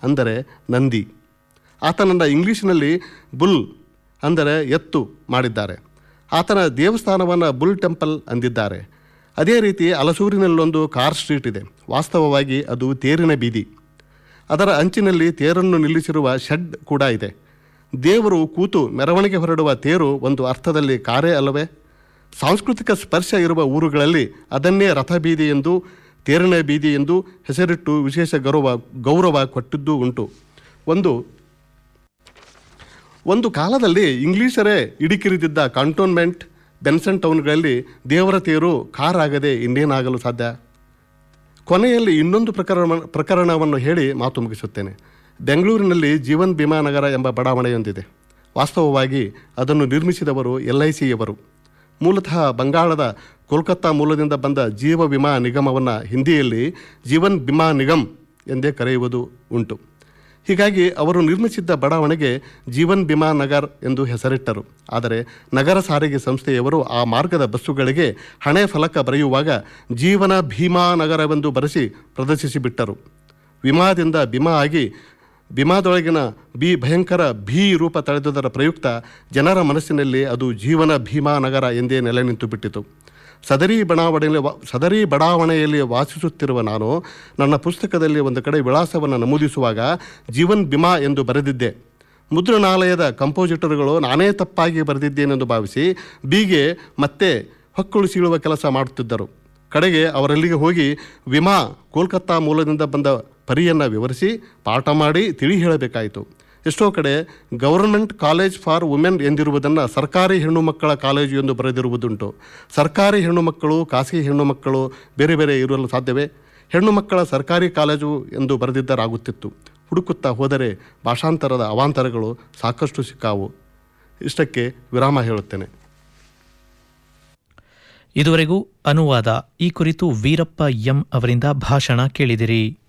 ಅಂದರೆ ನಂದಿ ಆತನನ್ನು ಇಂಗ್ಲೀಷಿನಲ್ಲಿ ಬುಲ್ ಅಂದರೆ ಎತ್ತು ಮಾಡಿದ್ದಾರೆ ಆತನ ದೇವಸ್ಥಾನವನ್ನು ಬುಲ್ ಟೆಂಪಲ್ ಅಂದಿದ್ದಾರೆ ಅದೇ ರೀತಿ ಅಲಸೂರಿನಲ್ಲೊಂದು ಕಾರ್ ಸ್ಟ್ರೀಟ್ ಇದೆ ವಾಸ್ತವವಾಗಿ ಅದು ತೇರಿನ ಬೀದಿ ಅದರ ಅಂಚಿನಲ್ಲಿ ತೇರನ್ನು ನಿಲ್ಲಿಸಿರುವ ಶೆಡ್ ಕೂಡ ಇದೆ ದೇವರು ಕೂತು ಮೆರವಣಿಗೆ ಹೊರಡುವ ತೇರು ಒಂದು ಅರ್ಥದಲ್ಲಿ ಕಾರೇ ಅಲ್ಲವೇ ಸಾಂಸ್ಕೃತಿಕ ಸ್ಪರ್ಶ ಇರುವ ಊರುಗಳಲ್ಲಿ ಅದನ್ನೇ ರಥಬೀದಿ ಎಂದು ತೇರಿನ ಬೀದಿ ಎಂದು ಹೆಸರಿಟ್ಟು ವಿಶೇಷ ಗೌರವ ಗೌರವ ಕೊಟ್ಟಿದ್ದೂ ಉಂಟು ಒಂದು ಒಂದು ಕಾಲದಲ್ಲಿ ಇಂಗ್ಲೀಷರೇ ಇಡಿಕಿರಿದಿದ್ದ ಕಂಟೋನ್ಮೆಂಟ್ ಬೆನ್ಸನ್ ಟೌನ್ಗಳಲ್ಲಿ ದೇವರ ತೇರು ಕಾರ್ ಆಗದೆ ಇನ್ನೇನಾಗಲು ಸಾಧ್ಯ ಕೊನೆಯಲ್ಲಿ ಇನ್ನೊಂದು ಪ್ರಕರಣ ಪ್ರಕರಣವನ್ನು ಹೇಳಿ ಮಾತು ಮುಗಿಸುತ್ತೇನೆ ಬೆಂಗಳೂರಿನಲ್ಲಿ ಜೀವನ್ ಭೀಮಾ ನಗರ ಎಂಬ ಬಡಾವಣೆಯೊಂದಿದೆ ವಾಸ್ತವವಾಗಿ ಅದನ್ನು ನಿರ್ಮಿಸಿದವರು ಎಲ್ ಐ ಸಿಯವರು ಮೂಲತಃ ಬಂಗಾಳದ ಕೋಲ್ಕತ್ತಾ ಮೂಲದಿಂದ ಬಂದ ಜೀವ ವಿಮಾ ನಿಗಮವನ್ನು ಹಿಂದಿಯಲ್ಲಿ ಜೀವನ್ ವಿಮಾ ನಿಗಮ್ ಎಂದೇ ಕರೆಯುವುದು ಉಂಟು ಹೀಗಾಗಿ ಅವರು ನಿರ್ಮಿಸಿದ್ದ ಬಡಾವಣೆಗೆ ಜೀವನ್ ಭೀಮಾ ನಗರ್ ಎಂದು ಹೆಸರಿಟ್ಟರು ಆದರೆ ನಗರ ಸಾರಿಗೆ ಸಂಸ್ಥೆಯವರು ಆ ಮಾರ್ಗದ ಬಸ್ಸುಗಳಿಗೆ ಹಣೆ ಫಲಕ ಬರೆಯುವಾಗ ಜೀವನ ಭೀಮಾ ನಗರವೆಂದು ಬರೆಸಿ ಪ್ರದರ್ಶಿಸಿಬಿಟ್ಟರು ವಿಮಾದಿಂದ ಭೀಮಾ ಆಗಿ ಭೀಮಾದೊಳಗಿನ ಬಿ ಭಯಂಕರ ಭೀ ರೂಪ ತಳೆದುದರ ಪ್ರಯುಕ್ತ ಜನರ ಮನಸ್ಸಿನಲ್ಲಿ ಅದು ಜೀವನ ಭೀಮಾ ನಗರ ಎಂದೇ ನೆಲೆ ನಿಂತು ಬಿಟ್ಟಿತು ಸದರಿ ಬಡಾವಣೆಯಲ್ಲಿ ವಾ ಸದರಿ ಬಡಾವಣೆಯಲ್ಲಿ ವಾಸಿಸುತ್ತಿರುವ ನಾನು ನನ್ನ ಪುಸ್ತಕದಲ್ಲಿ ಒಂದು ಕಡೆ ವಿಳಾಸವನ್ನು ನಮೂದಿಸುವಾಗ ಜೀವನ್ ಬಿಮಾ ಎಂದು ಬರೆದಿದ್ದೆ ಮುದ್ರಣಾಲಯದ ಕಂಪೋಸಿಟರ್ಗಳು ನಾನೇ ತಪ್ಪಾಗಿ ಬರೆದಿದ್ದೇನೆಂದು ಭಾವಿಸಿ ಬಿಗೆ ಮತ್ತೆ ಹೊಕ್ಕುಳು ಸೀಳುವ ಕೆಲಸ ಮಾಡುತ್ತಿದ್ದರು ಕಡೆಗೆ ಅವರಲ್ಲಿಗೆ ಹೋಗಿ ವಿಮಾ ಕೋಲ್ಕತ್ತಾ ಮೂಲದಿಂದ ಬಂದ ಪರಿಯನ್ನು ವಿವರಿಸಿ ಪಾಠ ಮಾಡಿ ತಿಳಿ ಹೇಳಬೇಕಾಯಿತು ಎಷ್ಟೋ ಕಡೆ ಗವರ್ಮೆಂಟ್ ಕಾಲೇಜ್ ಫಾರ್ ವುಮೆನ್ ಎಂದಿರುವುದನ್ನು ಸರ್ಕಾರಿ ಹೆಣ್ಣು ಮಕ್ಕಳ ಕಾಲೇಜು ಎಂದು ಬರೆದಿರುವುದುಂಟು ಸರ್ಕಾರಿ ಹೆಣ್ಣು ಮಕ್ಕಳು ಖಾಸಗಿ ಹೆಣ್ಣು ಮಕ್ಕಳು ಬೇರೆ ಬೇರೆ ಇರಲು ಸಾಧ್ಯವೇ ಹೆಣ್ಣು ಮಕ್ಕಳ ಸರ್ಕಾರಿ ಕಾಲೇಜು ಎಂದು ಬರೆದಿದ್ದರಾಗುತ್ತಿತ್ತು ಹುಡುಕುತ್ತಾ ಹೋದರೆ ಭಾಷಾಂತರದ ಅವಾಂತರಗಳು ಸಾಕಷ್ಟು ಸಿಕ್ಕಾವು ಇಷ್ಟಕ್ಕೆ ವಿರಾಮ ಹೇಳುತ್ತೇನೆ ಇದುವರೆಗೂ ಅನುವಾದ ಈ ಕುರಿತು ವೀರಪ್ಪ ಎಂ ಅವರಿಂದ ಭಾಷಣ ಕೇಳಿದಿರಿ